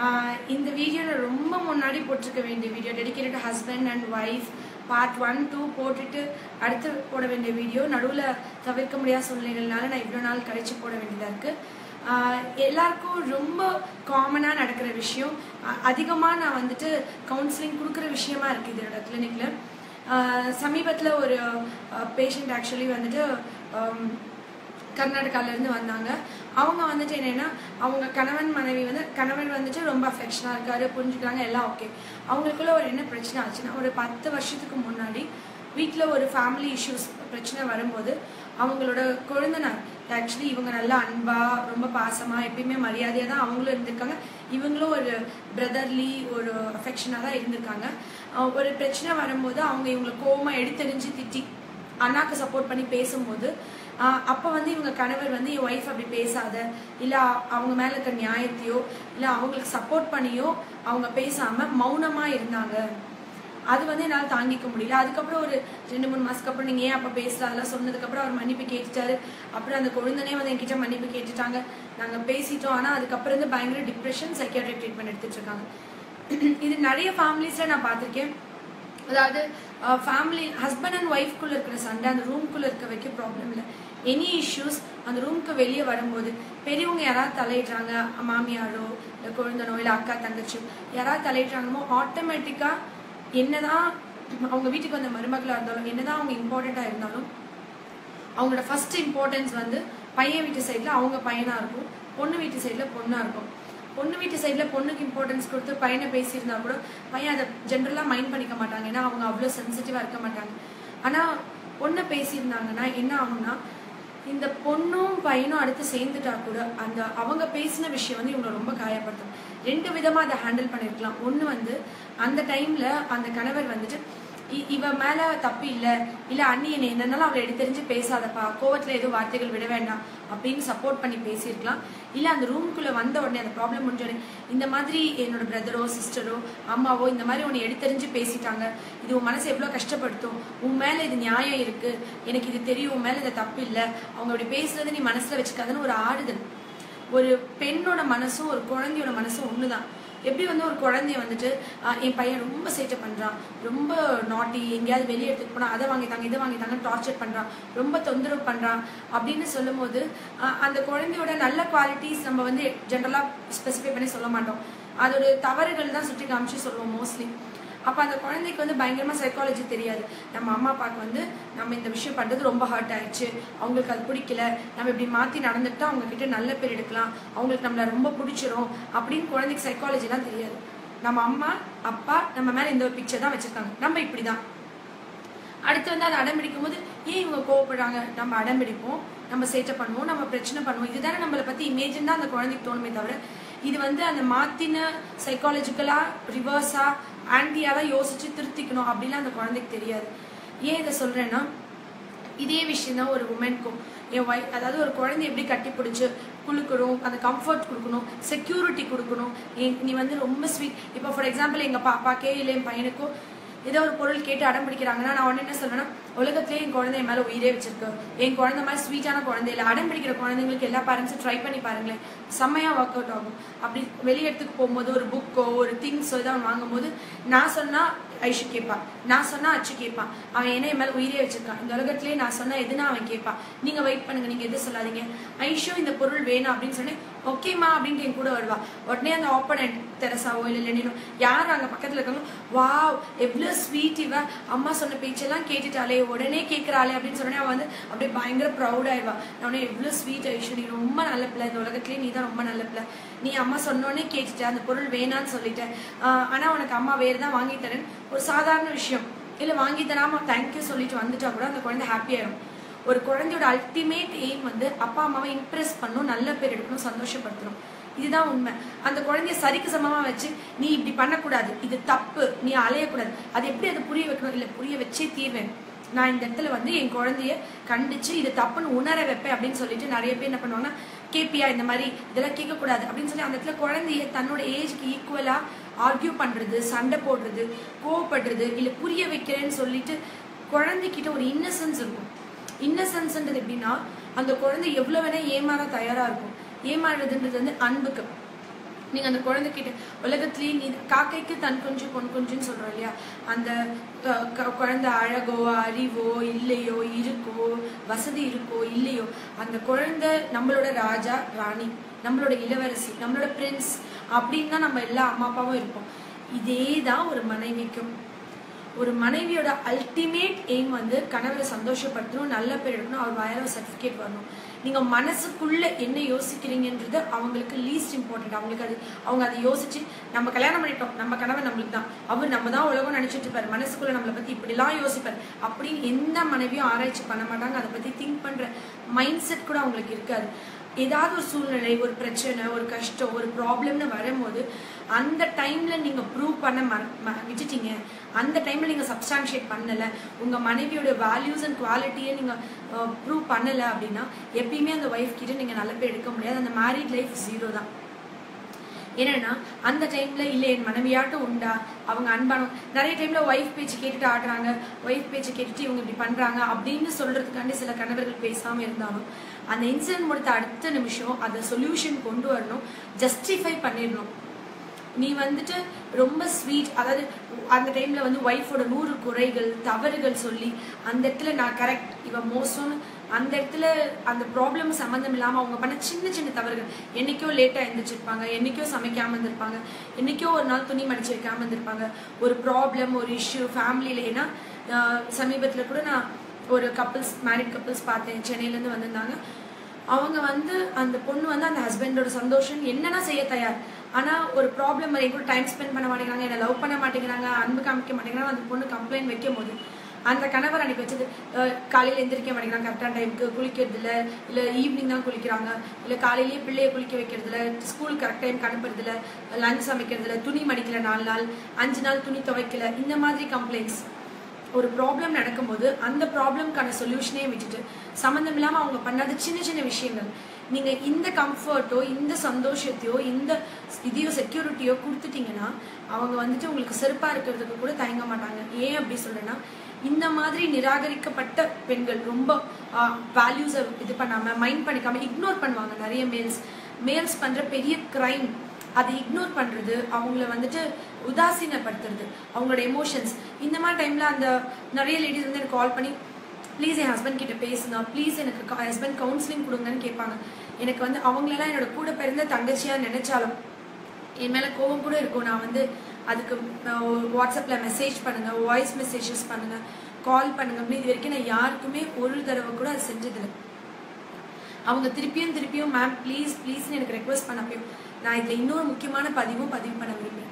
ஆஹ் இந்த வீடியோவில் ரொம்ப முன்னாடி போட்டிருக்க வேண்டிய video dedicated husband and wife part one two போட்டுட்டு அடுத்து போட வேண்டிய வீடியோ நடுவில் தவிர்க்க முடியாத சூழ்நிலைகள்னால நான் இவ்வளோ நாள் கழிச்சு போட வேண்டியதாக இருக்குது எல்லாருக்கும் ரொம்ப காமனாக நடக்கிற விஷயம் அதிகமாக நான் வந்துட்டு கவுன்சிலிங் கொடுக்குற விஷயமா இருக்குது இதோட கிளினிக்கில் சமீபத்தில் ஒரு பேஷண்ட் ஆக்சுவலி வந்துட்டு ஆம், கர்நாடகாலேருந்து வந்தாங்க அவங்க வந்துட்டு என்னென்னா அவங்க கணவன் மனைவி வந்து கணவன் வந்துட்டு ரொம்ப அஃபெக்ஷனாக இருக்காரு புரிஞ்சுக்கிறாங்க எல்லாம் ஓகே அவங்களுக்குள்ள ஒரு என்ன பிரச்சனை ஆச்சுன்னா ஒரு பத்து வருஷத்துக்கு முன்னாடி வீட்டில் ஒரு ஃபேமிலி இஷ்யூஸ் பிரச்சனை வரும்போது அவங்களோட கொழுந்தனார் ஆக்சுவலி இவங்க நல்லா அன்பா ரொம்ப பாசமா எப்பயுமே மரியாதையாக தான் அவங்களும் இருந்திருக்காங்க இவங்களும் ஒரு பிரதர்லி ஒரு அஃபெக்ஷனாக தான் இருந்திருக்காங்க அஹ் ஒரு பிரச்சனை வரும்போது அவங்க இவங்களை கோவமா எடுத்தெறிஞ்சு திட்டி அண்ணாக்கு சப்போர்ட் பண்ணி பேசும்போது ஆஹ் அப்ப வந்து இவங்க கணவர் வந்து என் ஒய்ஃப் அப்படி பேசாத இல்ல அவங்க மேல இருக்க நியாயத்தையோ இல்ல அவங்களுக்கு சப்போர்ட் பண்ணியோ அவங்க பேசாம மௌனமா இருந்தாங்க அது வந்து என்னால் தாங்கிக்க முடியல அதுக்கப்புறம் ஒரு ரெண்டு மூணு மாசத்துக்கு அப்புறம் நீங்க ஏன் அப்ப பேசல அதெல்லாம் சொன்னதுக்கப்புறம் அவர் மன்னிப்பு கேட்டுட்டாரு அப்புறம் அந்த குழந்தனே வந்து என்கிட்ட மன்னிப்பு கேட்டுட்டாங்க நாங்க பேசிட்டோம் ஆனா அதுக்கப்புறம் வந்து பயங்கர டிப்ரெஷன் சைக்கியாட்ரிக் ட்ரீட்மெண்ட் எடுத்துட்டு இருக்காங்க இது நிறைய ஃபேமிலிஸ்ல நான் பார்த்திருக்கேன் அதாவது ஃபேமிலி ஹஸ்பண்ட் அண்ட் ஒய்ஃப்குள்ள இருக்கிற சண்டை அந்த ரூம்குள்ள இருக்க வைக்க ப்ராப்ளம் இல்லை எனி இஷ்யூஸ் அந்த ரூம்க்கு வெளியே வரும்போது பெரியவங்க யாராவது தலையிடுறாங்க மாமியாரோ இல்லை குழந்தனோ இல்லை அக்கா தங்கச்சியோ யாராவது தலையிடுறாங்களோ ஆட்டோமேட்டிக்காக என்னதான் அவங்க வீட்டுக்கு வந்த மருமகளாக இருந்தாலும் என்னதான் அவங்க இம்பார்ட்டண்ட்டாக இருந்தாலும் அவங்களோட ஃபர்ஸ்ட் இம்பார்ட்டன்ஸ் வந்து பையன் வீட்டு சைடில் அவங்க பையனாக இருக்கும் பொண்ணு வீட்டு சைடில் பொண்ணாக இருக்கும் பொண்ணு வீட்டு சைடில் பொண்ணுக்கு இம்பார்ட்டன்ஸ் கொடுத்து பையனை பேசியிருந்தா கூட பையன் அதை ஜென்ரலாக மைண்ட் பண்ணிக்க மாட்டாங்க ஏன்னா அவங்க அவ்வளோ சென்சிட்டிவாக இருக்க மாட்டாங்க ஆனால் பொண்ணை பேசியிருந்தாங்கன்னா என்ன ஆகும்னா இந்த பொண்ணும் பையனும் அடுத்து சேர்ந்துட்டா கூட அந்த அவங்க பேசின விஷயம் வந்து இவங்களை ரொம்ப காயப்படுத்தும் ரெண்டு விதமா அதை ஹேண்டில் பண்ணிருக்கலாம் ஒண்ணு வந்து அந்த டைம்ல அந்த கணவர் வந்துட்டு இ- இவ மேல தப்பு இல்ல இல்ல அண்ணி என்னை என்னன்னாலும் அவளை எடுத்தெறிஞ்சு பேசாதப்பா கோவத்துல எதுவும் வார்த்தைகள் விட வேண்டாம் அப்படின்னு சப்போர்ட் பண்ணி பேசியிருக்கலாம் இல்ல அந்த ரூம்குள்ள வந்த உடனே அந்த ப்ராப்ளம் முடிஞ்ச உடனே இந்த மாதிரி என்னோட பிரதரோ சிஸ்டரோ அம்மாவோ இந்த மாதிரி உன்னை எடுத்தெறிஞ்சு பேசிட்டாங்க இது உன் மனசை எவ்வளவு கஷ்டப்படுத்தும் உன் மேல இது நியாயம் இருக்கு எனக்கு இது தெரியும் உன் மேல இது தப்பு இல்ல அவங்க அப்படி பேசுறது நீ மனசுல வச்சுக்காதுன்னு ஒரு ஆறுதல் ஒரு பெண்ணோட மனசும் ஒரு குழந்தையோட மனசும் ஒண்ணுதான் எப்படி வந்து ஒரு குழந்தைய வந்துட்டு ஆஹ், என் பையன் ரொம்ப சேட்டை பண்றான் ரொம்ப நாட்டி எங்கேயாவது வெளியே எடுத்துட்டு போனா அதை வாங்கி தாங்க இதை வாங்கி தாங்க டார்ச்சர் பண்றான் ரொம்ப தொந்தரவு பண்றான் அப்படின்னு சொல்லும்போது ஆஹ், அந்த குழந்தையோட நல்ல குவாலிட்டிஸ் நம்ம வந்து ஜென்ரலா ஸ்பெசிஃபை பண்ணி சொல்ல மாட்டோம் அதோட தவறுகள் தான் சுட்டி காமிச்சு சொல்லுவோம் மோஸ்ட்லி அப்ப அந்த குழந்தைக்கு வந்து பயங்கரமா சைக்காலஜி தெரியாது நம்ம அம்மா அப்பாவுக்கு வந்து நம்ம இந்த விஷயம் பண்றது ரொம்ப ஹர்ட் ஆயிடுச்சு அவங்களுக்கு அது பிடிக்கல நம்ம இப்படி மாத்தி நடந்துட்டா அவங்க கிட்ட நல்ல பேர் எடுக்கலாம் அவங்களுக்கு நம்மள ரொம்ப பிடிச்சிரும் அப்படின்னு குழந்தைக்கு சைக்காலஜிலாம் தெரியாது நம்ம அம்மா அப்பா நம்ம மேல இந்த ஒரு பிக்சர் தான் வச்சிருக்காங்க நம்ம இப்படிதான் அடுத்து வந்து அதை அடம் பிடிக்கும் போது ஏன் இவங்க கோவப்படுறாங்க நம்ம அடம் பிடிப்போம் நம்ம சேட்டை பண்ணுவோம் நம்ம பிரச்சனை பண்ணுவோம் இதுதானே நம்மளை பத்தி இமேஜின் தான் அந்த குழந்தைக்கு தோணுமே தவிர இது வந்து அந்த மாத்தின சைக்காலஜிக்கலா ரிவர்ஸா ஆன்டியா தான் யோசிச்சு திருத்திக்கணும் அப்படிலாம் அந்த குழந்தைக்கு தெரியாது ஏன் இதை சொல்றேன்னா இதே விஷயம் தான் ஒரு உமனுக்கும் என் ஒய் அதாவது ஒரு குழந்தை எப்படி கட்டி பிடிச்சி குளுக்கணும் அந்த கம்ஃபர்ட் கொடுக்கணும் செக்யூரிட்டி கொடுக்கணும் என் நீ வந்து ரொம்ப ஸ்வீட் இப்போ ஃபார் எக்ஸாம்பிள் எங்கள் பாப்பாக்கே இல்லை என் பையனுக்கோ ஏதோ ஒரு பொருள் கேட்டு அடம் பிடிக்கிறாங்கன்னா நான் உடனே என்ன சொல்றேன்னா உலகத்திலே என் குழந்தை என் மேல உயிரே வச்சிருக்கு என் குழந்தை மாதிரி ஸ்வீட்டான குழந்தை இல்லை அடம் பிடிக்கிற குழந்தைங்களுக்கு எல்லா பேரண்ட்ஸும் ட்ரை பண்ணி பாருங்களேன் செம்மையா ஒர்க் அவுட் ஆகும் அப்படி வெளி இடத்துக்கு போகும்போது ஒரு புக்கோ ஒரு திங்ஸோ ஏதாவது வாங்கும்போது நான் சொன்னா ஐஷு கேட்பான் நான் சொன்னா அச்சு கேட்பான் அவன் என்ன என் மேல உயிரே வச்சிருக்கான் இந்த உலகத்திலேயே நான் சொன்னா எதுனா அவன் கேட்பான் நீங்க வெயிட் பண்ணுங்க நீங்க எது சொல்லாதீங்க ஐஷு இந்த பொருள் வேணும் அப்படின்னு சொன்னேன் ஓகேம்மா அப்படின்ட்டு என் கூட வருவா உடனே அந்த ஆப்போனன்ட் தெரசாவோ இல்லை லெனினோ யார் அங்க பக்கத்துல இருக்காங்க வாவ் எவ்வளவு ஸ்வீட் இவ அம்மா சொன்ன பேச்செல்லாம் கேட்டுட்டாலே உடனே கேட்கறாளே அப்படின்னு சொன்னே அவன் வந்து அப்படியே பயங்கர ப்ரௌட் ஆயிடுவா நான் உடனே எவ்வளவு ஸ்வீட் ஐஷு நீ ரொம்ப நல்ல பிள்ளை இந்த உலகத்திலேயே நீ தான் ரொம்ப நல்ல பிள்ளை நீ அம்மா சொன்னோடனே கேட்டுட்ட அந்த பொருள் வேணான்னு சொல்லிட்டேன் ஆஹ் ஆனா உனக்கு அம்மா வேறு தான் வாங்கி தரேன் ஒரு சாதாரண விஷயம் இல்ல வாங்கி தராம தேங்க்யூ சொல்லிட்டு வந்துட்டா கூட அந்த குழந்தை ஹாப்பி ஆயிடும் ஒரு குழந்தையோட அல்டிமேட் எய்ம் வந்து அப்பா அம்மாவை இம்ப்ரெஸ் பண்ணணும் நல்ல பேர் எடுக்கணும் சந்தோஷப்படுத்தணும் இதுதான் உண்மை அந்த குழந்தைய சரிக்கு சமமா வச்சு நீ இப்படி பண்ணக்கூடாது இது தப்பு நீ அலையக்கூடாது அது எப்படி அதை புரிய வைக்கணும் இல்ல புரிய வச்சே தீர்வேன் நான் இந்த இடத்துல வந்து என் குழந்தைய கண்டிச்சு இது தப்புன்னு உணர வைப்பேன் அப்படின்னு சொல்லிட்டு நிறைய பேர் என்ன பண்ணுவாங்கன்னா கேப்பியா இந்த மாதிரி இதெல்லாம் கேட்கக்கூடாது அப்படின்னு சொல்லி அந்த இடத்துல குழந்தைய தன்னோட ஏஜ்க்கு ஈக்குவலா ஆர்கியூ பண்றது சண்டை போடுறது கோவப்படுறது இல்ல புரிய வைக்கிறேன்னு சொல்லிட்டு குழந்தைகிட்ட ஒரு இன்னசென்ஸ் இருக்கும் இன்னசென்ஸ்ன்றது எப்படின்னா அந்த குழந்தை எவ்வளவு வேணா ஏமாற தயாரா இருக்கும் ஏமாறுறதுன்றது வந்து அன்புக்கு நீங்க அந்த குழந்தைகிட்ட உலகத்திலேயே நீ காக்கைக்கு தன் குஞ்சு பொன் குஞ்சுன்னு சொல்றோம் இல்லையா அந்த அஹ், க- குழந்தை அழகோ அறிவோ இல்லையோ இருக்கோ வசதி இருக்கோ இல்லையோ அந்த குழந்தை நம்மளோட ராஜா ராணி நம்மளோட இளவரசி நம்மளோட பிரின்ஸ் அப்படின்னு தான் நம்ம எல்லா அம்மா அப்பாவும் இருப்போம் இதே தான் ஒரு மனைவிக்கும் ஒரு மனைவியோட அல்டிமேட் எய்ம் வந்து கணவரை சந்தோஷப்படுத்தணும் நல்ல பேர் எடுக்கணும் அவர் வாயால சர்டிஃபிகேட் வரணும் நீங்க மனசுக்குள்ள என்ன யோசிக்கிறீங்கன்றது அவங்களுக்கு லீஸ்ட் இம்பார்ட்டன்ட் அவங்களுக்கு அது அவங்க அதை யோசிச்சு நம்ம கல்யாணம் பண்ணிட்டோம் நம்ம கணவன் நம்மளுக்கு தான் அவர் நம்ம தான் உலகம் நினைச்சிட்டு இருப்பாரு மனசுக்குள்ள நம்மளை பத்தி இப்படிலாம் யோசிப்பார் அப்படின்னு எந்த மனைவியும் ஆராய்ச்சி பண்ண மாட்டாங்க அதை பத்தி திங்க் பண்ற மைண்ட் செட் கூட அவங்களுக்கு இருக்காது ஏதாவது ஒரு சூழ்நிலை ஒரு பிரச்சனை ஒரு கஷ்டம் ஒரு ப்ராப்ளம்னு வரும்போது அந்த டைம்ல நீங்க ப்ரூவ் பண்ண மற- ம- விட்டுட்டீங்க அந்த டைம்ல நீங்க சப்ஸ்டான்ஷியேட் பண்ணல உங்க மனைவியோட வேல்யூஸ் அண்ட் குவாலிட்டியை நீங்க ப்ரூவ் பண்ணல அப்படின்னா எப்பயுமே அந்த ஒய்ஃப் கிட்ட நீங்க நல்ல பேர் எடுக்க முடியாது அந்த மேரிட் லைஃப் ஜீரோ தான் என்னன்னா அந்த டைம்ல இல்ல என் மனைவியாட்டும் உண்டா அவங்க அன்பான நிறைய டைம்ல ஒய்ஃப் பேச்சு கேட்டுட்டு ஆடுறாங்க ஒய்ஃப் பேச்சு கேட்டுட்டு இவங்க இப்படி பண்றாங்க அப்படின்னு சொல்றதுக்காண்டி சில கணவர்கள் பேசாம இருந்தாலும் அந்த இன்சிடென்ட் முடித்த அடுத்த நிமிஷம் அதை சொல்யூஷன் கொண்டு வரணும் ஜஸ்டிஃபை பண்ணிடணும் நீ வந்துட்டு ரொம்ப ஸ்வீட் அதாவது அந்த டைம்ல வந்து ஒய்ஃபோட நூறு குறைகள் தவறுகள் சொல்லி அந்த இடத்துல நான் கரெக்ட் இவ மோசம்னு அந்த இடத்துல அந்த ப்ராப்ளம் சம்மந்தம் இல்லாம அவங்க பண்ண சின்ன சின்ன தவறுகள் என்னைக்கோ லேட்டா எழுந்திரிச்சிருப்பாங்க என்னைக்கோ சமைக்காம இருந்திருப்பாங்க என்னைக்கோ ஒரு நாள் துணி மடிச்சு வைக்காம இருந்திருப்பாங்க ஒரு ப்ராப்ளம் ஒரு இஷ்யூ ஃபேமிலியில ஏன்னா ஆஹ் சமீபத்துல கூட நான் ஒரு கப்பிள்ஸ் மேரிட் கப்பிள்ஸ் பார்த்தேன் சென்னையில இருந்து வந்திருந்தாங்க அவங்க வந்து அந்த பொண்ணு வந்து அந்த ஹஸ்பண்டோட சந்தோஷம் என்னன்னா செய்ய தயார் ஆனா ஒரு ப்ராப்ளம் என் கூட டைம் ஸ்பெண்ட் பண்ண மாட்டேங்கிறாங்க என்ன லவ் பண்ண மாட்டேங்கிறாங்க அன்பு காமிக்க மாட்டேங்கிறாங்க அந்த பொண்ணு கம்ப்ளைண்ட் வைக்கும் போது அந்த கணவர் அன்னைக்கு வச்சது அஹ், காலையில எந்திரிக்க மாட்டேங்கிறாங்க கரெக்டான டைமுக்கு குளிக்கிறது இல்ல இல்ல ஈவினிங் தான் குளிக்கிறாங்க இல்ல காலையிலேயே பிள்ளைய குளிக்க வைக்கிறது இல்ல ஸ்கூல் கரெக்ட் டைம் அனுப்புறது இல்ல லஞ்ச் சமைக்கிறது இல்ல துணி மடிக்கல நாலு நாள் அஞ்சு நாள் துணி துவைக்கல இந்த மாதிரி கம்ப்ளைண்ட்ஸ் ஒரு ப்ராப்ளம் நடக்கும்போது அந்த ப்ராப்ளம்க்கான சொல்யூஷனே விட்டுட்டு சம்மந்தம் இல்லாம அவங்க பண்ணாத சின்ன சின்ன விஷயங்கள் நீங்க இந்த கம்ஃபர்ட்டோ இந்த சந்தோஷத்தையோ இந்த இதையோ செக்யூரிட்டியோ கொடுத்துட்டீங்கன்னா அவங்க வந்துட்டு உங்களுக்கு செருப்பா இருக்கிறதுக்கு கூட தயங்க மாட்டாங்க ஏன் அப்படி சொல்றேன்னா இந்த மாதிரி நிராகரிக்கப்பட்ட பெண்கள் ரொம்ப வேல்யூஸை இது பண்ணாம மைண்ட் பண்ணிக்காம இக்னோர் பண்ணுவாங்க நிறைய மேல்ஸ் மேல்ஸ் பண்ற பெரிய கிரைம் அதை இக்னோர் பண்றது அவங்கள வந்துட்டு உதாசீனப்படுத்துறது அவங்களோட எமோஷன்ஸ் இந்த மாதிரி டைம்ல அந்த நிறைய லேடிஸ் வந்து எனக்கு கால் பண்ணி ப்ளீஸ் என் ஹஸ்பண்ட் கிட்ட பேசுங்க ப்ளீஸ் எனக்கு ஹஸ்பண்ட் கவுன்சிலிங் கொடுங்கன்னு கேட்பாங்க எனக்கு வந்து அவங்களெல்லாம் என்னோட கூட பிறந்த தங்கச்சியா நினைச்சாலும் என் மேல கோவம் கூட இருக்கும் நான் வந்து அதுக்கு அஹ், வாட்ஸ்அப்ல மெசேஜ் பண்ணுங்க வாய்ஸ் மெசேஜஸ் பண்ணுங்க கால் பண்ணுங்க அப்படின்னு இது வரைக்கும் நான் யாருக்குமே ஒரு தடவை கூட அது செஞ்சதில்லை அவங்க திருப்பியும் திருப்பியும் மேம் ப்ளீஸ் ப்ளீஸ்னு எனக்கு ரெக்வஸ்ட் பண்ணப்பையும் நான் இதுல இன்னொரு முக்கியமான பதிவும் பதிவு பண்ண விரும்புறேன்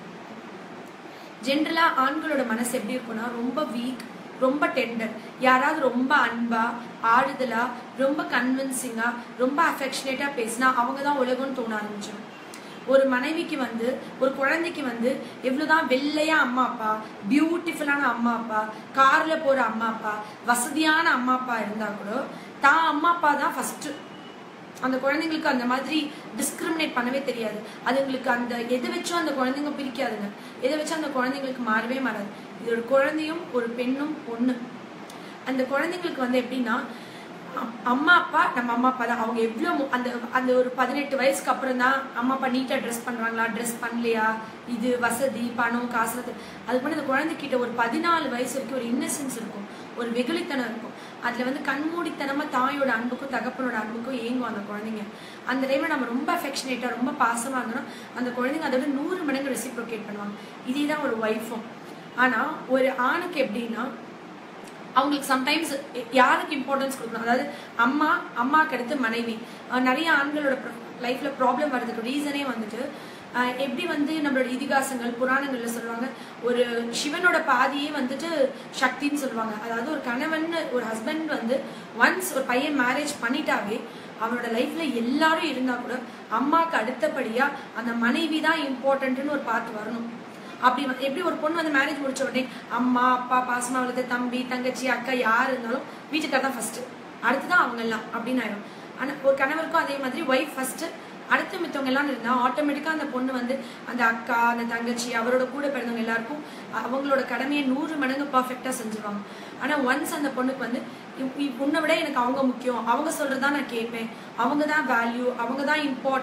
ஜென்ரலா ஆண்களோட மனசு எப்படி இருக்கும்னா ரொம்ப வீக் ரொம்ப டெண்டர் யாராவது ரொம்ப அன்பா ஆறுதலா ரொம்ப கன்வின்சிங்கா ரொம்ப அஃபெக்ஷனேட்டா பேசினா அவங்க தான் உலகம்னு தோண ஆரம்பிச்சிடும் ஒரு மனைவிக்கு வந்து ஒரு குழந்தைக்கு வந்து எவ்வளவுதான் வெள்ளையா அம்மா அப்பா பியூட்டிஃபுல்லான அம்மா அப்பா கார்ல போற அம்மா அப்பா வசதியான அம்மா அப்பா இருந்தா கூட தான் அம்மா அப்பா தான் ஃபர்ஸ்ட் அந்த குழந்தைங்களுக்கு அந்த மாதிரி டிஸ்கிரிமினேட் பண்ணவே தெரியாது அதுங்களுக்கு அந்த எதை வச்சும் அந்த குழந்தைங்க பிரிக்காதுங்க எதை வச்சும் அந்த குழந்தைங்களுக்கு மாறவே மாறாது இது ஒரு குழந்தையும் ஒரு பெண்ணும் ஒண்ணு அந்த குழந்தைங்களுக்கு வந்து எப்படின்னா அம்- அம்மா அப்பா நம்ம அம்மா அப்பா தான் அவங்க எவ்வளோ மு- அந்த அந்த ஒரு பதினெட்டு வயசுக்கு அப்புறம் தான் அம்மா அப்பா நீட்டாக ட்ரெஸ் பண்ணுறாங்களா ட்ரெஸ் பண்ணலையா இது வசதி பணம் காசு அது அதுக்கு முன்னாடி அந்த குழந்தைகிட்ட ஒரு பதினாலு வயசு வரைக்கும் ஒரு இன்னசென்ஸ் இருக்கும் ஒரு வெகுளித்தனம் இருக்கும் அதில் வந்து கண்மூடித்தனமா தாயோட அன்புக்கும் தகப்பனோட அன்புக்கும் ஏங்கும் அந்த குழந்தைங்க அந்த டைம்ல நம்ம ரொம்ப அஃபெக்ஷனேட்டாக ரொம்ப பாசமாக இருந்தோம்னா அந்த குழந்தைங்க அதோட நூறு மடங்கு ரெசிப்ரோகேட் பண்ணுவாங்க இதே தான் ஒரு ஒய்ஃபும் ஆனால் ஒரு ஆணுக்கு எப்படின்னா அவங்களுக்கு சம்டைம்ஸ் யாருக்கு இம்பார்ட்டன்ஸ் கொடுக்கணும் அதாவது அம்மா அம்மாக்கு அடுத்து மனைவி அஹ் நிறைய ஆண்களோட லைஃப்ல ப்ராப்ளம் வர்றதுக்கு ரீசனே வந்துட்டு அஹ் எப்படி வந்து நம்மளோட இதிகாசங்கள் புராணங்கள்ல சொல்லுவாங்க ஒரு சிவனோட பாதியே வந்துட்டு சக்தின்னு சொல்லுவாங்க அதாவது ஒரு கணவன் ஒரு ஹஸ்பண்ட் வந்து ஒன்ஸ் ஒரு பையன் மேரேஜ் பண்ணிட்டாவே அவனோட லைஃப்ல எல்லாரும் இருந்தா கூட அம்மாக்கு அடுத்தபடியா அந்த மனைவி தான் இம்பார்ட்டன்ட்னு ஒரு பார்த்து வரணும் அப்படி வந்து- எப்படி ஒரு பொண்ணு வந்து மேரேஜ் முடிச்ச உடனே அம்மா அப்பா பாசமா வளர்த்த தம்பி தங்கச்சி அக்கா யார் இருந்தாலும் வீட்டுக்கார் தான் ஃபர்ஸ்ட் அடுத்துதான் அவங்க எல்லாம் அப்படின்னு ஆயிடும் ஆனா ஒரு கணவருக்கும் அதே மாதிரி ஒய்ஃப் ஃபர்ஸ்ட் அடுத்து மித்தவங்க எல்லாம் இருந்தா ஆட்டோமேட்டிக்கா அந்த பொண்ணு வந்து அந்த அக்கா அந்த தங்கச்சி அவரோட கூட பிறந்தவங்க எல்லாருக்கும் அவங்களோட கடமையை நூறு மடங்கு பர்ஃபெக்டா செஞ்சுருவாங்க ஆனா ஒன்ஸ் அந்த பொண்ணுக்கு வந்து இவ்- இவ் உன்னை விட எனக்கு அவங்க முக்கியம் அவங்க சொல்றதா நான் கேட்பேன் அவங்க தான் வேல்யூ அவங்க தான் இம்பார்ட்டன்ட்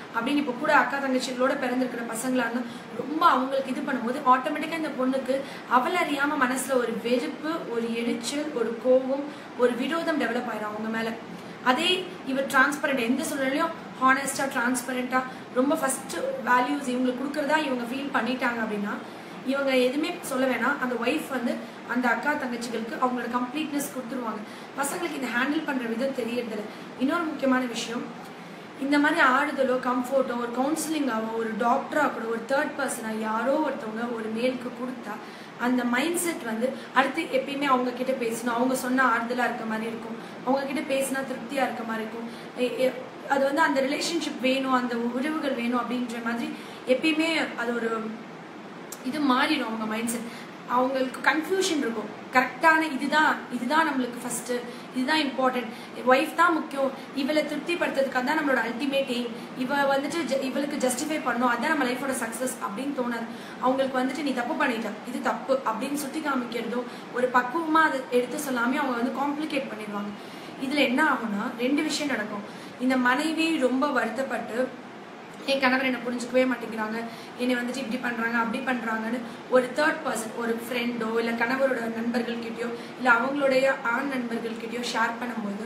அப்படின்னு இப்போ கூட அக்கா தங்கச்சிகளோட பிறந்திருக்கிற பசங்களா இருந்தா ரொம்ப அவங்களுக்கு இது பண்ணும்போது ஆட்டோமேட்டிக்கா இந்த பொண்ணுக்கு அவள் அறியாம மனசுல ஒரு வெறுப்பு ஒரு எரிச்சல் ஒரு கோபம் ஒரு விரோதம் டெவலப் ஆயிரும் அவங்க மேல அதே இவர் டிரான்ஸ்பரண்ட் எந்த சூழ்நிலையும் ஹானஸ்டா டிரான்ஸ்பரண்டா ரொம்ப ஃபர்ஸ்ட் வேல்யூஸ் இவங்களுக்கு கொடுக்கறதா இவங்க ஃபீல் பண்ணிட்டாங்க அப்படின்னா இவங்க எதுவுமே சொல்ல வேணாம் அந்த ஒய்ஃப் வந்து அந்த அக்கா தங்கச்சிகளுக்கு அவங்களோட கம்ப்ளீட்னஸ் கொடுத்துருவாங்க பசங்களுக்கு இந்த ஹேண்டில் பண்ற விதம் தெரியறதில்ல இன்னொரு முக்கியமான விஷயம் இந்த மாதிரி ஆடுதலோ கம்ஃபர்ட்டோ ஒரு கவுன்சிலிங்காவோ ஒரு டாக்டரா கூட ஒரு தேர்ட் பர்சனா யாரோ ஒருத்தவங்க ஒரு மேலுக்கு கொடுத்தா அந்த மைண்ட் செட் வந்து அடுத்து எப்பயுமே அவங்க கிட்ட பேசணும் அவங்க சொன்ன ஆறுதலா இருக்க மாதிரி இருக்கும் அவங்க கிட்ட பேசினா திருப்தியா இருக்க மாதிரி இருக்கும் எ- எ- அது வந்து அந்த ரிலேஷன்ஷிப் வேணும் அந்த உறவுகள் வேணும் அப்படின்ற மாதிரி எப்பயுமே அது ஒரு இது மாறிடும் அவங்க மைண்ட் செட் அவங்களுக்கு கன்ஃபியூஷன் இருக்கும் கரெக்டான இதுதான் இதுதான் நம்மளுக்கு ஃபர்ஸ்ட் இதுதான் இம்பார்ட்டன்ட் ஒய்ஃப் தான் முக்கியம் இவளை திருப்திப்படுத்துறதுக்கு தான் நம்மளோட அல்டிமேட் எய்ம் இவ வந்துட்டு ஜ- இவளுக்கு ஜஸ்டிஃபை பண்ணணும் அதான் நம்ம லைஃபோட சக்ஸஸ் அப்படின்னு தோணாது அவங்களுக்கு வந்துட்டு நீ தப்பு பண்ணிட்ட இது தப்பு அப்படின்னு சுட்டி காமிக்கிறதோ ஒரு பக்குவமா அதை எடுத்து சொல்லாமே அவங்க வந்து காம்ப்ளிகேட் பண்ணிடுவாங்க இதுல என்ன ஆகும்னா ரெண்டு விஷயம் நடக்கும் இந்த மனைவி ரொம்ப வருத்தப்பட்டு என் கணவர் என்னை புரிஞ்சுக்கவே மாட்டேங்கிறாங்க என்னை வந்துட்டு இப்படி பண்றாங்க அப்படி பண்றாங்கன்னு ஒரு தேர்ட் பர்சன் ஒரு ஃப்ரெண்டோ இல்ல கணவரோட நண்பர்கள் கிட்டயோ இல்ல அவங்களுடைய ஆண் நண்பர்கள் கிட்டயோ ஷேர் பண்ணும்போது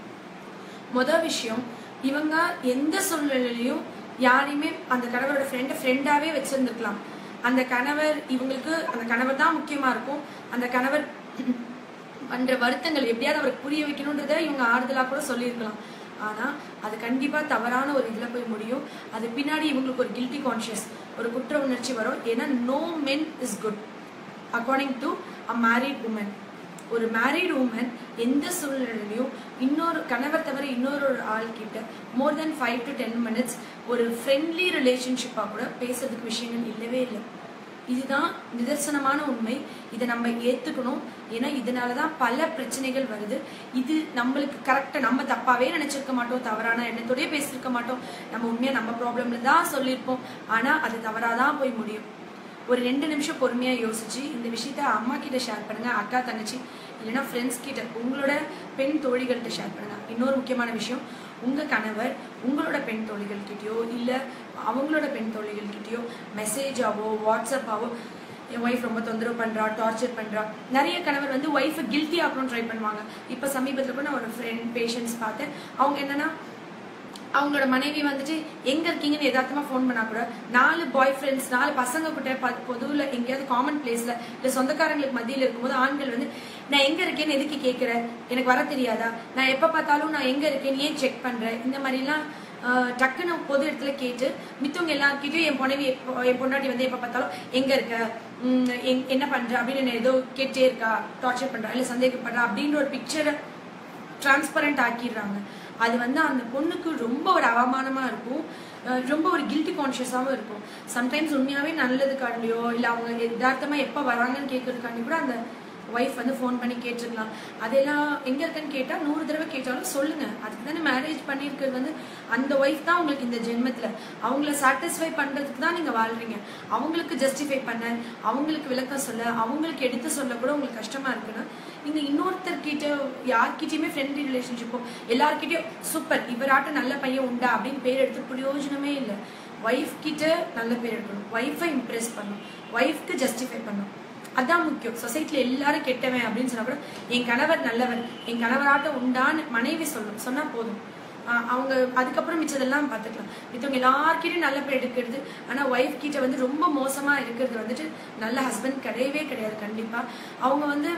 முதல் விஷயம் இவங்க எந்த சூழ்நிலையிலையும் யாரையுமே அந்த கணவரோட ஃப்ரெண்டை ஃப்ரெண்டாவே வச்சிருந்துருக்கலாம் அந்த கணவர் இவங்களுக்கு அந்த கணவர் தான் முக்கியமா இருக்கும் அந்த கணவர் பண்ற வருத்தங்கள் எப்படியாவது அவருக்கு புரிய வைக்கணுன்றத இவங்க ஆறுதலா கூட சொல்லியிருக்கலாம் ஆனா அது கண்டிப்பா தவறான ஒரு இதுல போய் முடியும் அது பின்னாடி இவங்களுக்கு ஒரு கில்ட்டி கான்ஷியஸ் ஒரு குற்ற உணர்ச்சி வரும் ஏன்னா no men is good according to a married woman ஒரு மேரிட் உமன் எந்த சூழ்நிலையிலையும் இன்னொரு கணவர் தவிர இன்னொரு ஒரு ஆள் கிட்ட more then five to ten minutes ஒரு ஃப்ரெண்ட்லி ரிலேஷன்ஷிப்பா கூட பேசுறதுக்கு விஷயங்கள் இல்லவே இல்லை இதுதான் நிதர்சனமான உண்மை இதை நம்ம ஏத்துக்கணும் ஏன்னா இதனாலதான் பல பிரச்சனைகள் வருது இது நம்மளுக்கு கரெக்டா நம்ம தப்பாவே நினைச்சிருக்க மாட்டோம் தவறான எண்ணத்தோடய பேசியிருக்க மாட்டோம் நம்ம உண்மையா நம்ம ப்ராப்ளம்ல தான் சொல்லியிருப்போம் ஆனா அது தவறாதான் போய் முடியும் ஒரு ரெண்டு நிமிஷம் பொறுமையா யோசிச்சு இந்த விஷயத்த அம்மா கிட்ட ஷேர் பண்ணுங்க அக்கா தங்கச்சி இல்லைன்னா ஃப்ரெண்ட்ஸ் கிட்ட உங்களோட பெண் தோழிகள்கிட்ட ஷேர் பண்ணுங்க இன்னொரு முக்கியமான விஷயம் உங்க கணவர் உங்களோட பெண் தோழிகள் கிட்டயோ இல்ல அவங்களோட பெண் தோழிகள் கிட்டயோ மெசேஜாவோ வாட்ஸ்அப்பாவோ என் ஒய்ஃப் ரொம்ப தொந்தரவு பண்றா டார்ச்சர் பண்றா நிறைய கணவர் வந்து ஒய்ஃபை கில்ட்டி ஆக்கணும்னு ட்ரை பண்ணுவாங்க இப்ப சமீபத்துல கூட நான் ஒரு ஃப்ரெண்ட் பேஷண்ட்ஸ் பார்த்தேன் அவங்க என்னன்னா அவங்களோட மனைவி வந்துட்டு எங்க இருக்கீங்கன்னு யதார்த்தமா ஃபோன் பண்ணா கூட நாலு பாய் ஃப்ரெண்ட்ஸ் நாலு பசங்க கிட்ட ப- பொதுவுல எங்கேயாவது காமன் பிளேஸ்ல இல்ல சொந்தக்காரங்களுக்கு மத்தியில இருக்கும்போது ஆண்கள் வந்து நான் எங்க இருக்கேன்னு எதுக்கு கேக்குற எனக்கு வர தெரியாதா நான் எப்ப பார்த்தாலும் நான் எங்க இருக்கேன்னு ஏன் செக் பண்றேன் இந்த மாதிரி எல்லாம் ஆஹ், டக்குன்னு பொது இடத்துல கேட்டு மித்தவங்க எல்லார்கிட்டயும் என் பொண்ணவி எப்போ- என் பொண்டாட்டி வந்து எப்ப பார்த்தாலும் எங்க இருக்க உம், எங்- என்ன பண்ற அப்படின்னு என்ன ஏதோ கேட்டே இருக்கா டார்ச்சர் பண்றா இல்ல சந்தேகப்படுறா அப்படின்ற ஒரு பிக்சரை டிரான்ஸ்பரண்ட் ஆக்கிடுறாங்க அது வந்து அந்த பொண்ணுக்கு ரொம்ப ஒரு அவமானமா இருக்கும் அஹ் ரொம்ப ஒரு கில்ட்டி கான்ஷியஸாகவும் இருக்கும் சம்டைம்ஸ் உண்மையாவே நல்லதுக்காண்டியோ இல்லை அவங்க யதார்த்தமா எப்போ வராங்கன்னு கேட்கறதுக்காண்டி கூட அந்த ஒய்ஃப் வந்து ஃபோன் பண்ணி கேட்டிருக்கலாம் அதெல்லாம் எங்க இருக்கன்னு கேட்டா நூறு தடவை கேட்டாலும் சொல்லுங்க அதுக்கு தானே மேரேஜ் பண்ணியிருக்கிறது வந்து அந்த ஒய்ஃப் தான் உங்களுக்கு இந்த ஜென்மத்துல அவங்கள சாட்டிஸ்ஃபை பண்றதுக்கு தான் நீங்க வாழ்றீங்க அவங்களுக்கு ஜஸ்டிஃபை பண்ண அவங்களுக்கு விளக்கம் சொல்ல அவங்களுக்கு எடுத்து சொல்ல கூட உங்களுக்கு கஷ்டமா இருக்குன்னா நீங்க இன்னொருத்தர்கிட்ட யார்கிட்டயுமே ஃப்ரெண்ட்லி ரிலேஷன்ஷிப்போ எல்லார்கிட்டயும் சூப்பர் இவராட்டம் நல்ல பையன் உண்டா அப்படின்னு பேர் எடுத்து பிரயோஜனமே இல்லை ஒய்ஃப் கிட்ட நல்ல பேர் எடுக்கணும் ஒய்ஃபை இம்ப்ரெஸ் பண்ணணும் ஒய்ஃப்க்கு ஜஸ்டிஃபை பண்ணணும் அதான் முக்கியம் சொசைட்டில எல்லாரும் கெட்டவன் அப்படின்னு சொன்னா கூட என் கணவர் நல்லவர் என் கணவராட்டம் உண்டான்னு மனைவி சொல்லணும் சொன்னா போதும் ஆஹ் அவங்க அதுக்கப்புறம் மிச்சதெல்லாம் பார்த்துக்கலாம் மித்தவங்க எல்லார்கிட்டயும் நல்ல பேர் எடுக்கிறது ஆனா ஒய்ஃப் கிட்ட வந்து ரொம்ப மோசமா இருக்கிறது வந்துட்டு நல்ல ஹஸ்பண்ட் கிடையவே கிடையாது கண்டிப்பா அவங்க வந்து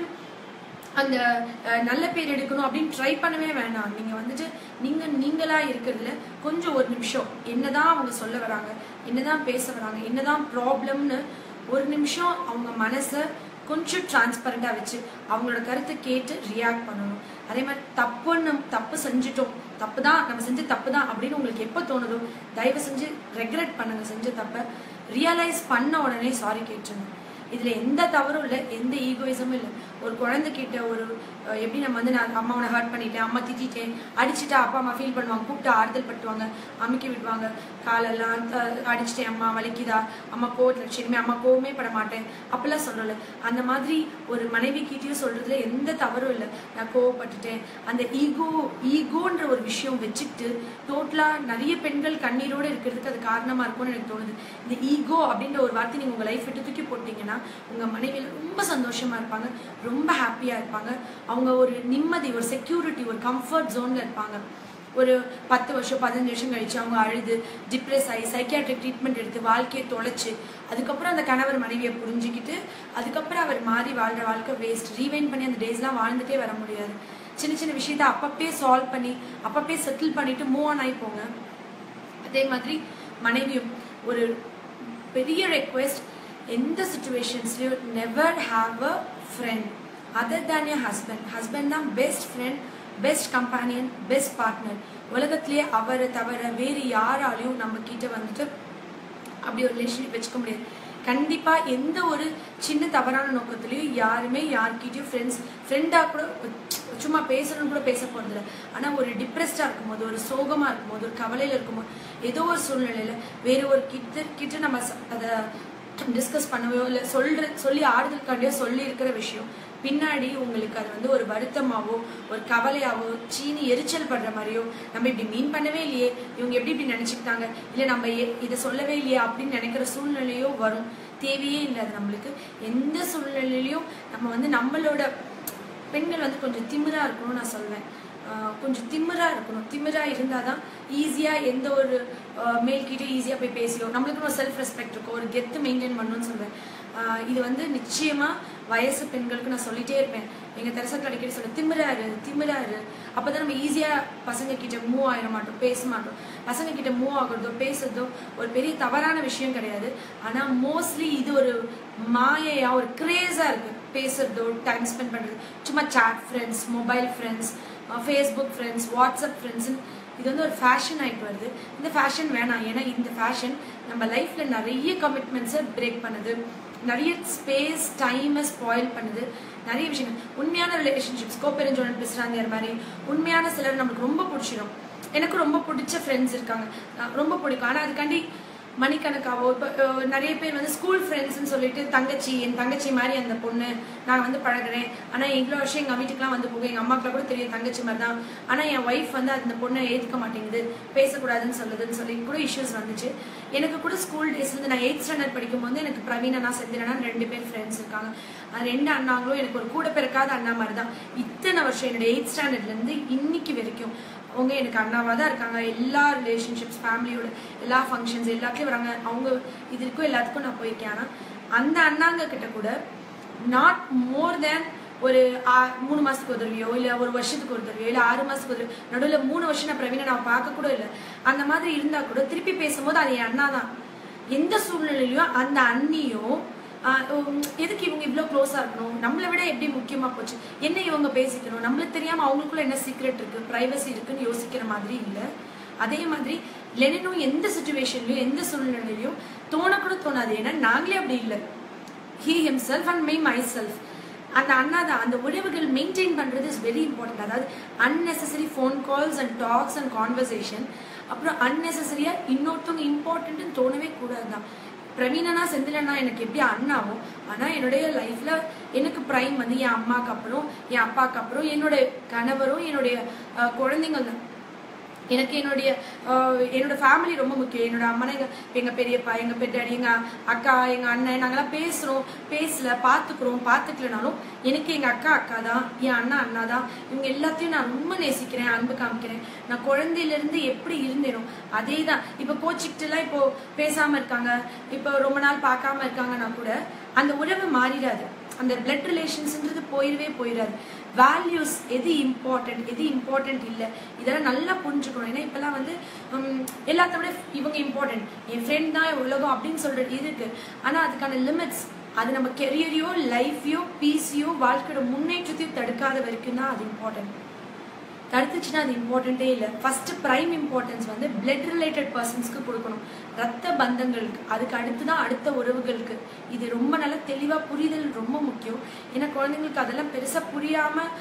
அந்த அஹ், நல்ல பேர் எடுக்கணும் அப்படின்னு ட்ரை பண்ணவே வேணாம் நீங்க வந்துட்டு நீங்க நீங்களா இருக்கிறதுல கொஞ்சம் ஒரு நிமிஷம் என்னதான் அவங்க சொல்ல வராங்க என்னதான் பேச வராங்க என்னதான் ப்ராப்ளம்னு ஒரு நிமிஷம் அவங்க மனசை கொஞ்சம் டிரான்ஸ்பரண்டா வச்சு அவங்களோட கருத்தை கேட்டு ரியாக்ட் பண்ணணும் அதே மாதிரி தப்புன்னு தப்பு செஞ்சுட்டோம் தப்பு தான் நம்ம செஞ்ச தப்பு தான் அப்படின்னு உங்களுக்கு எப்போ தோணுதோ தயவு செஞ்சு ரெக்ரெட் பண்ணுங்க செஞ்ச தப்பை ரியலைஸ் பண்ண உடனே சாரி கேட்டுருங்க இதுல எந்த தவறும் இல்லை எந்த ஈகோயிசமும் இல்லை ஒரு குழந்தைகிட்ட ஒரு அஹ், எப்படி நம்ம வந்து நான் அம்மா உன்னை ஹர்ட் பண்ணிட்டேன் அம்மா திட்டிட்டேன் அடிச்சுட்டா அப்பா அம்மா ஃபீல் பண்ணுவாங்க கூப்பிட்டு ஆறுதல் பட்டுவாங்க அமுக்கி விடுவாங்க காலெல்லாம் அஹ், அடிச்சிட்டேன் அம்மா வலிக்குதா அம்மா கோவத்தில் வச்சு இனிமே அம்மா கோவமே பட மாட்டேன் அப்படிலாம் சொல்லல அந்த மாதிரி ஒரு மனைவி கிட்டயும் சொல்றதுல எந்த தவறும் இல்லை நான் கோவப்பட்டுட்டேன் அந்த ஈகோ ஈகோன்ற ஒரு விஷயம் வச்சுக்கிட்டு டோட்டலா நிறைய பெண்கள் கண்ணீரோட இருக்கிறதுக்கு அது காரணமா இருக்கும்னு எனக்கு தோணுது இந்த ஈகோ அப்படின்ற ஒரு வார்த்தை நீங்க உங்க லைஃப் விட்டு தூக்கி போட்டீங்கன்னா உங்க மனைவியில ரொம்ப சந்தோஷமா இருப்பாங்க ரொம்ப ஹாப்பியா இருப்பாங்க அவங்க ஒரு நிம்மதி ஒரு செக்யூரிட்டி ஒரு கம்ஃபர்ட் ஜோன்ல இருப்பாங்க ஒரு பத்து வருஷம் பதினஞ்சு வருஷம் கழிச்சு அவங்க அழுது டிப்ரெஸ் ஆகி சைக்கியாட்ரிக் ட்ரீட்மெண்ட் எடுத்து வாழ்க்கையை தொலைச்சு அதுக்கப்புறம் அந்த கணவர் மனைவியை புரிஞ்சுக்கிட்டு அதுக்கப்புறம் அவர் மாறி வாழ்ற வாழ்க்கை வேஸ்ட் ரீவைண்ட் பண்ணி அந்த டேஸ்லாம் வாழ்ந்துட்டே வர முடியாது சின்ன சின்ன விஷயத்த அப்பப்பே சால்வ் பண்ணி அப்பப்பே செட்டில் பண்ணிட்டு மூவ் ஆன் ஆகி போங்க அதே மாதிரி மனைவியும் ஒரு பெரிய ரெக்வெஸ்ட் எந்த சுச்சுவேஷன்ஸ்லயும் never have a friend other than your husband husband தான் best friend best companion best partner உலகத்திலேயே அவரை தவிர வேறு யாராலையும் நம்ம கிட்ட வந்துட்டு அப்படி ஒரு ரிலேஷன்ஷிப் வச்சுக்க முடியாது கண்டிப்பா எந்த ஒரு சின்ன தவறான நோக்கத்திலயும் யாருமே யார்கிட்டயும் ஃப்ரெண்ட்ஸ் ஃப்ரெண்டா கூட சும்மா பேசணும்னு கூட பேச போறதில்ல ஆனா ஒரு டிப்ரெஸ்டா இருக்கும்போது ஒரு சோகமா இருக்கும்போது ஒரு கவலையில இருக்கும்போது ஏதோ ஒரு சூழ்நிலையில வேற ஒரு கிட்ட கிட்ட நம்ம ச- அத டிஸ்கஸ் பண்ணவோ இல்ல சொல்ற சொல்லி ஆறுதலுக்காண்டியோ சொல்லி இருக்கிற விஷயம் பின்னாடி உங்களுக்கு அது வந்து ஒரு வருத்தமாவோ ஒரு கவலையாவோ சீனி எரிச்சல் படுற மாதிரியோ நம்ம இப்படி மீன் பண்ணவே இல்லையே இவங்க எப்படி இப்படி நினைச்சுக்கிட்டாங்க இல்ல நம்ம எ- இதை சொல்லவே இல்லையே அப்படின்னு நினைக்கிற சூழ்நிலையோ வரும் தேவையே இல்லை அது நம்மளுக்கு எந்த சூழ்நிலையிலையும் நம்ம வந்து நம்மளோட பெண்கள் வந்து கொஞ்சம் திமிரா இருக்கணும்னு நான் சொல்வேன் ஆஹ் கொஞ்சம் திமிரா இருக்கணும் திமிரா இருந்தாதான் ஈஸியா எந்த ஒரு மேல்கிட்ட ஈஸியா போய் பேசியோ நம்மளுக்கு ஒரு செல்ஃப் ரெஸ்பெக்ட் இருக்கும் ஒரு கெத்து மெயின்டைன் பண்ணணும்னு சொல்வேன் ஆஹ் இது வந்து நிச்சயமா வயசு பெண்களுக்கு நான் சொல்லிட்டே இருப்பேன் எங்க தெரசத்தில் அடிக்கடி சொல்ல திமிராரு திமிராரு அப்பதான் நம்ம ஈஸியா பசங்க கிட்ட மூவ் ஆயிட மாட்டோம் பேச மாட்டோம் பசங்க கிட்ட மூவ் ஆகுறதோ பேசுறதோ ஒரு பெரிய தவறான விஷயம் கிடையாது ஆனா மோஸ்ட்லி இது ஒரு மாயையா ஒரு கிரேஸா இருக்கு பேசுறதோ டைம் ஸ்பெண்ட் பண்றது சும்மா chat friends mobile friends Facebook friends WhatsApp friends இது வந்து ஒரு ஃபேஷன் ஆயிட்டு வருது இந்த ஃபேஷன் வேணாம் ஏன்னா இந்த ஃபேஷன் நம்ம லைஃப்ல நிறைய கமிட்மெண்ட்ஸை பிரேக் பண்ணுது நிறைய ஸ்பேஸ் டைமை ஸ்பாயில் பண்ணுது நிறைய விஷயங்கள் உண்மையான ரிலேஷன்ஷிப்ஸ் கோப்பெருஞ்சோழன் பேசுறாங்க மாதிரி உண்மையான சிலர் நமக்கு ரொம்ப பிடிச்சிடும் எனக்கு ரொம்ப பிடிச்ச ஃப்ரெண்ட்ஸ் இருக்காங்க அஹ் ரொம்ப பிடிக்கும் ஆனா அதுக்காண்டி மணிக்கணக்காவோ இப்போ அஹ், நிறைய பேர் வந்து ஸ்கூல் ஃப்ரெண்ட்ஸ்னு சொல்லிட்டு தங்கச்சி என் தங்கச்சி மாதிரி அந்த பொண்ணு நான் வந்து பழகுறேன் ஆனா இவ்வளோ வருஷம் எங்க வீட்டுக்குலாம் வந்து போகும் எங்க அம்மாக்குலாம் கூட தெரியும் தங்கச்சி மாதிரி தான் ஆனா என் ஒய்ஃப் வந்து அந்த பொண்ணை ஏத்துக்க மாட்டேங்குது பேசக்கூடாதுன்னு சொல்லுதுன்னு சொல்லி கூட இஷ்யூஸ் வந்துச்சு எனக்கு கூட ஸ்கூல் டேஸ்ல இருந்து நான் எயிட் ஸ்டாண்டர்ட் படிக்கும் போது எனக்கு பிரவீன் அண்ணா செந்திரனா ரெண்டு பேர் ஃப்ரெண்ட்ஸ் இருக்காங்க அந்த ரெண்டு அண்ணாங்களும் எனக்கு ஒரு கூட பிறக்காத அண்ணா மாதிரி தான் இத்தனை வருஷம் என்னோட எயிட் ஸ்டாண்டர்ட்ல இருந்து இன்னைக்கு வரைக்கும் அவங்க எனக்கு அண்ணாவா தான் இருக்காங்க எல்லா ரிலேஷன்ஷிப்ஸ் ஃபேமிலியோட எல்லா ஃபங்க்ஷன்ஸ் எல்லாத்துலயும் வராங்க அவங்க இதுக்கும் எல்லாத்துக்கும் நான் போயிருக்கேன் ஆனா அந்த அண்ணாங்க கிட்ட கூட நாட் மோர் தேன் ஒரு ஆ- மூணு மாசத்துக்கு ஒரு தடவையோ இல்ல ஒரு வருஷத்துக்கு ஒரு தடவையோ இல்ல ஆறு மாசத்துக்கு ஒரு தடவை நடுவுல மூணு வருஷம் நான் பிரவீனை நான் பார்க்க கூட இல்ல அந்த மாதிரி இருந்தா கூட திருப்பி பேசும்போது அது என் அண்ணா தான் எந்த சூழ்நிலையிலயும் அந்த அண்ணியும் ஆஹ் உம் எதுக்கு இவங்க இவ்வளோ க்ளோஸாக இருக்கணும் நம்மளை விட எப்படி முக்கியமா போச்சு என்ன இவங்க பேசிக்கணும் நம்மளுக்கு தெரியாம அவங்களுக்குள்ள என்ன சீக்ரெட் இருக்கு ப்ரைவசி இருக்குன்னு யோசிக்கிற மாதிரி இல்லை அதே மாதிரி லெனினும் எந்த சுச்சுவேஷன்லயும் எந்த சூழ்நிலையிலையும் தோணக்கூட தோணாது ஏன்னா நாங்களே அப்படி இல்லை he himself and my myself அந்த அண்ணா தான் அந்த உறவுகள் மெயின்டைன் பண்றது இஸ் வெரி இம்பார்ட்டன்ட் அதாவது unnecessary phone calls and talks and conversation அப்புறம் unnecessary-ஆ இன்னொருத்தவங்க இம்பார்ட்டன்ட்னு தோணவே கூடாது தான் பிரவீனனா செந்திலனா எனக்கு எப்படி அண்ணாவோ ஆனா என்னுடைய லைஃப்ல எனக்கு பிரைம் வந்து என் அம்மாக்கு அப்புறம் என் அப்பாக்கு அப்புறம் என்னோட கணவரும் என்னுடைய அஹ், குழந்தைங்கள் தான் எனக்கு என்னுடைய ஆஹ், என்னோட ஃபேமிலி ரொம்ப முக்கியம் என்னோட அம்மா எங்க எங்க பெரியப்பா எங்க பெட்டாடி எங்க அக்கா எங்க அண்ணன் நாங்கெல்லாம் பேசுறோம் பேசல பாத்துக்கிறோம் பாத்துக்கலனாலும் எனக்கு எங்க அக்கா அக்கா தான் என் அண்ணா அண்ணா தான் இவங்க எல்லாத்தையும் நான் ரொம்ப நேசிக்கிறேன் அன்பு காமிக்கிறேன் நான் குழந்தையில இருந்து எப்படி இருந்தேனோ அதே தான் இப்ப கோச்சிக்கிட்டு எல்லாம் இப்போ பேசாம இருக்காங்க இப்போ ரொம்ப நாள் பார்க்காம இருக்காங்கன்னா கூட அந்த உறவு மாறிடாது அந்த பிளட் ரிலேஷன்ஸ்ன்றது போயிடவே போயிடாது வேல்யூஸ் எது இம்பார்ட்டன்ட் எது இம்பார்ட்டன்ட் இல்லை இதெல்லாம் நல்லா புரிஞ்சுக்கணும் ஏன்னா இப்பெல்லாம் வந்து உம், எல்லாத்த விட இவங்க இம்பார்ட்டன்ட் என் ஃப்ரெண்ட் தான் என் உலகம் அப்படின்னு சொல்றது இருக்கு ஆனா அதுக்கான லிமிட்ஸ் அது நம்ம கெரியரையோ லைஃபையோ பீஸையோ வாழ்க்கையோட முன்னேற்றத்தையும் தடுக்காத வரைக்கும் தான் அது இம்பார்ட்டன்ட் தடுத்துச்சுன்னா அது இம்பார்ட்டண்ட்டே இல்லை ஃபர்ஸ்ட் ப்ரைம் இம்பார்ட்டன்ஸ் வந்து பிளட் ரிலேட்டட் பர்சன்ஸ்க்கு கொடுக்கணும் ரத்த பந்தங்களுக்கு அதுக்கு அடுத்து தான் அடுத்த உறவுகளுக்கு இது ரொம்ப நல்லா தெளிவாக புரிதல் ரொம்ப முக்கியம் ஏன்னா குழந்தைங்களுக்கு அதெல்லாம் பெருசாக புரியாமல்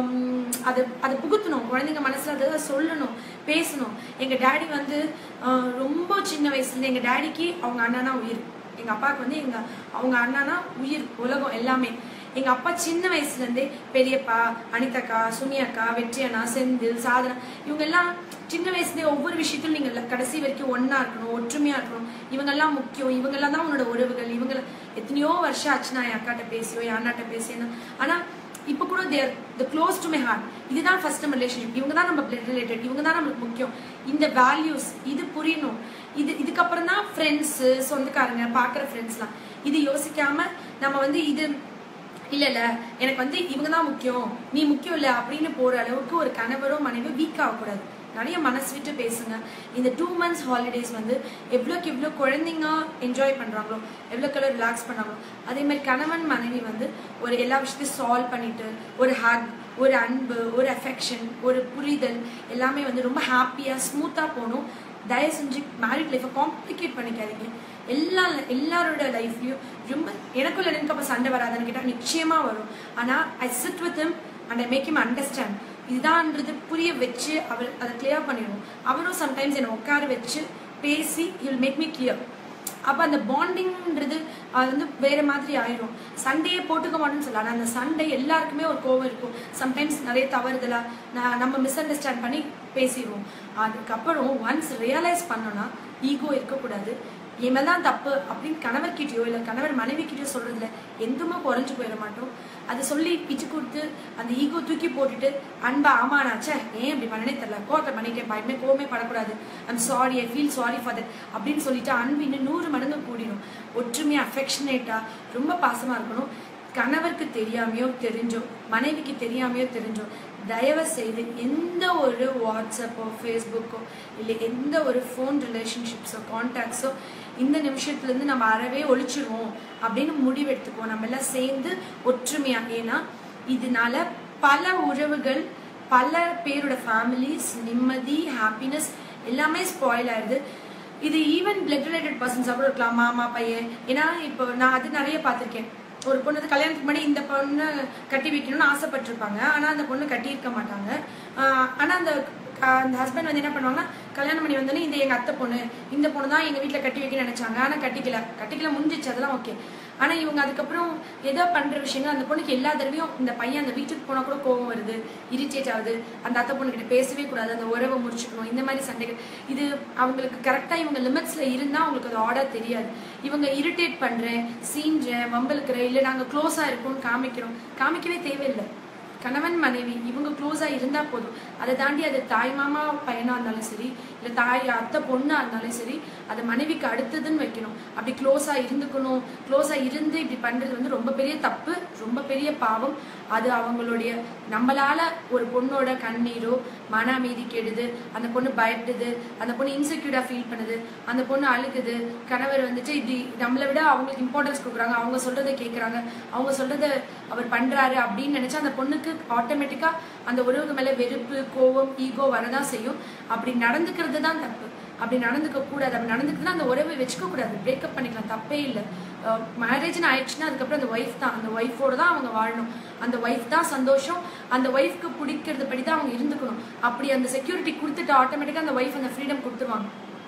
அது அதை புகுத்தணும் குழந்தைங்க மனசில் அதை சொல்லணும் பேசணும் எங்கள் டேடி வந்து ஆஹ், ரொம்ப சின்ன வயசுலேருந்து எங்கள் டேடிக்கு அவங்க அண்ணனா உயிர் எங்கள் அப்பாவுக்கு வந்து எங்கள் அவங்க அண்ணனா உயிர் உலகம் எல்லாமே எங்கள் அப்பா சின்ன வயசுலேருந்தே பெரியப்பா அனிதக்கா சுனியக்கா வெற்றி அண்ணா செந்தில் சாதனா இவங்க எல்லாம் சின்ன வயசுலேயே ஒவ்வொரு விஷயத்திலும் நீங்கள் கடைசி வரைக்கும் ஒன்றா இருக்கணும் ஒற்றுமையாக இருக்கணும் இவங்கெல்லாம் முக்கியம் இவங்கெல்லாம் தான் உன்னோட உறவுகள் இவங்க எத்தனையோ வருஷம் ஆச்சு நான் என் அக்காட்ட பேசியோ என் அண்ணாட்ட பேசியோ ஆனால் இப்போ கூட there the close to my heart இதுதான் ஃபர்ஸ்ட் நம்ம ரிலேஷன்ஷிப் இவங்க தான் நம்ம பிளட் ரிலேட்டட் இவங்க தான் நம்மளுக்கு முக்கியம் இந்த வேல்யூஸ் இது புரியணும் இது இதுக்கப்புறம் தான் ஃப்ரெண்ட்ஸு சொந்தக்காரங்க பார்க்குற ஃப்ரெண்ட்ஸ்லாம் இது யோசிக்காம நம்ம வந்து இது இல்ல இல்ல எனக்கு வந்து இவங்க தான் முக்கியம் நீ முக்கியம் இல்ல அப்படின்னு போற அளவுக்கு ஒரு கணவரோ மனைவியோ வீக் ஆகக்கூடாது நிறைய மனசு விட்டு பேசுங்க இந்த டூ மந்த்ஸ் ஹாலிடேஸ் வந்து எவ்வளோக்கு எவ்வளோ குழந்தைங்க என்ஜாய் பண்றாங்களோ எவ்வளோக்கு எவ்வளோ ரிலாக்ஸ் பண்ணாங்களோ அதே மாதிரி கணவன் மனைவி வந்து ஒரு எல்லா விஷயத்தையும் சால்வ் பண்ணிட்டு ஒரு ஹக் ஒரு அன்பு ஒரு அஃபெக்ஷன் ஒரு புரிதல் எல்லாமே வந்து ரொம்ப ஹாப்பியாக ஸ்மூத்தாக போகணும் தயவு செஞ்சு மேரிட் லைஃப்பை காம்ப்ளிகேட் பண்ணிக்காதீங்க எல்லா எல்லாரோட லைஃப்லயும் ரொம்ப எனக்குள்ள எனக்கு அப்போ சண்டை வராதுன்னு கேட்டால் நிச்சயமா வரும் ஆனா I sit with him and I make him understand இதுதான்ன்றது புரிய வச்சு அவர் அதை கிளியர் பண்ணிடுவோம் அவரும் சம்டைம்ஸ் என்னை உட்கார வச்சு பேசி ஹில் மேக் மீ கிளியர் அப்போ அந்த பாண்டிங்ன்றது அது வந்து வேற மாதிரி ஆயிரும் சண்டையே போட்டுக்க மாட்டோம்னு சொல்லலாம் ஆனா அந்த சண்டை எல்லாருக்குமே ஒரு கோவம் இருக்கும் சம்டைம்ஸ் நிறைய தவறுதலா நான் நம்ம மிஸ் அண்டர்ஸ்டாண்ட் பண்ணி பேசிடுவோம் அதுக்கப்புறம் ஒன்ஸ் ரியலைஸ் பண்ணோம்னா ஈகோ இருக்கக்கூடாது என் மேல தான் தப்பு அப்படின்னு கணவர்கிட்டயோ இல்லை கணவர் மனைவி கிட்டயோ சொல்றதுல எந்துமே குறைஞ்சு போயிட மாட்டோம் அதை சொல்லி பிச்சு கொடுத்து அந்த ஈகோ தூக்கி போட்டுட்டு அன்பா ஆமாண்ணாச்சே ஏன் இப்படி பண்ணனே தெரியல கோவத்தை பண்ணிட்டேன் பயமே கோவமே படக்கூடாது I'm sorry I feel sorry for that அப்படின்னு சொல்லிட்டு அன்பு இன்னும் நூறு மடங்கு கூடிடும் ஒற்றுமையா அஃபெக்ஷனேட்டா ரொம்ப பாசமா இருக்கணும் கணவருக்கு தெரியாமையோ தெரிஞ்சோ மனைவிக்கு தெரியாமையோ தெரிஞ்சோ தயவு செய்து எந்த ஒரு வாட்ஸ்அப்போ ஃபேஸ்புக்கோ இல்லை எந்த ஒரு ஃபோன் ரிலேஷன்ஷிப்ஸோ கான்டாக்ட்ஸோ இந்த நிமிஷத்துலேருந்து நம்ம அறவே ஒழிச்சிருவோம் அப்படின்னு முடிவெடுத்துக்குவோம் நம்ம எல்லாம் சேர்ந்து ஒற்றுமையா ஏன்னா இதனால பல உறவுகள் பல பேரோட ஃபேமிலிஸ் நிம்மதி ஹாப்பினஸ் எல்லாமே ஸ்பாயில் ஆயிடுது இது ஈவன் பிளட் ரிலேட்டட் பர்சன்ஸாக கூட இருக்கலாம் மாமா பையன் ஏன்னா இப்போ நான் அது நிறைய பார்த்துருக்கேன் ஒரு பொண்ணு வந்து கல்யாணத்துக்கு முன்னாடி இந்த பொண்ணு கட்டி வைக்கணும்னு ஆசைப்பட்டிருப்பாங்க ஆனால் அந்த பொண்ணு கட்டியிருக்க மாட்டாங்க ஆனால் அந்த ஆஹ் அந்த ஹஸ்பண்ட் வந்து என்ன பண்ணுவாங்கன்னா கல்யாணம் பண்ணி வந்தோடனே இந்த எங்க அத்தை பொண்ணு இந்த பொண்ணு தான் எங்க வீட்டில் கட்டி வைக்க நினைச்சாங்க ஆனால் கட்டிக்கல கட்டிக்கல முடிஞ்சிச்சு அதெல்லாம் ஓகே ஆனா இவங்க அதுக்கப்புறம் ஏதோ பண்ற விஷயங்கள் அந்த பொண்ணுக்கு எல்லா தடவையும் இந்த பையன் அந்த வீட்டுக்கு போனா கூட கோவம் வருது இரிட்டேட் ஆகுது அந்த அத்தை பொண்ணு கிட்ட பேசவே கூடாது அந்த உறவை முடிச்சுக்கணும் இந்த மாதிரி சண்டைகள் இது அவங்களுக்கு கரெக்டா இவங்க லிமிட்ஸ்ல இருந்தா அவங்களுக்கு அது ஆர்டர் தெரியாது இவங்க இரிட்டேட் பண்றேன் சீன்றேன் வம்பலுக்குறேன் இல்ல நாங்க க்ளோஸா இருக்கோம்னு காமிக்கிறோம் காமிக்கவே தேவையில்லை கணவன் மனைவி இவங்க க்ளோஸா இருந்தா போதும் அதை தாண்டி அது தாய் மாமா பையனா இருந்தாலும் சரி இல்ல தாய் அத்தை பொண்ணா இருந்தாலும் சரி அது மனைவிக்கு அடுத்ததுன்னு வைக்கணும் அப்படி க்ளோஸா இருந்துக்கணும் க்ளோஸா இருந்து இப்படி பண்றது வந்து ரொம்ப பெரிய தப்பு ரொம்ப பெரிய பாவம் அது அவங்களுடைய நம்மளால ஒரு பொண்ணோட கண்ணீரோ மன அமைதி கெடுது அந்த பொண்ணு பயப்படுது அந்த பொண்ணு இன்செக்யூர்டா ஃபீல் பண்ணுது அந்த பொண்ணு அழுகுது கணவர் வந்துட்டு இப்படி நம்மளை விட அவங்களுக்கு இம்பார்ட்டன்ஸ் கொடுக்குறாங்க அவங்க சொல்றதை கேட்குறாங்க அவங்க சொல்றதை அவர் பண்றாரு அப்படின்னு நினைச்சா அந்த பொண்ணுக்கு ஆட்டோமேட்டிக்கா அந்த உறவுக்கு மேல வெறுப்பு கோவம் ஈகோ வரதான் செய்யும் அப்படி நடந்துக்கிறது தான் தப்பு அப்படி நடந்துக்க கூடாது அப்படி நடந்துக்கிட்டு அந்த உறவை வச்சுக்க கூடாது பிரேக்கப் பண்ணிக்கலாம் தப்பே இல்லை மேரேஜ்னு ஆயிடுச்சுன்னா அதுக்கப்புறம் அந்த ஒய்ஃப் தான் அந்த ஒய்ஃபோட தான் அவங்க வாழணும் அந்த ஒய்ஃப் தான் சந்தோஷம் அந்த ஒய்ஃப்க்கு பிடிக்கிறது படி தான் அவங்க இருந்துக்கணும் அப்படி அந்த செக்யூரிட்டி கொடுத்துட்டு ஆட்டோமேட்டிக்காக அந்த ஒய்ஃப் அந்த ஃப்ரீடம் கொடுத்துருவாங்க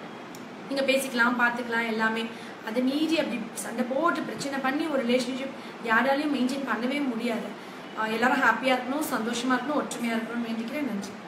நீங்க பேசிக்கலாம் பார்த்துக்கலாம் எல்லாமே அதை மீறி அப்படி சண்டை போட்டு பிரச்சனை பண்ணி ஒரு ரிலேஷன்ஷிப் யாராலையும் மெயின்டைன் பண்ணவே முடியாது ஆஹ் எல்லாரும் ஹாப்பியா இருக்கணும் சந்தோஷமா இருக்கணும் ஒற்றுமையா இருக்கணும்னு வேண்டிக்கிறேன் நன்றி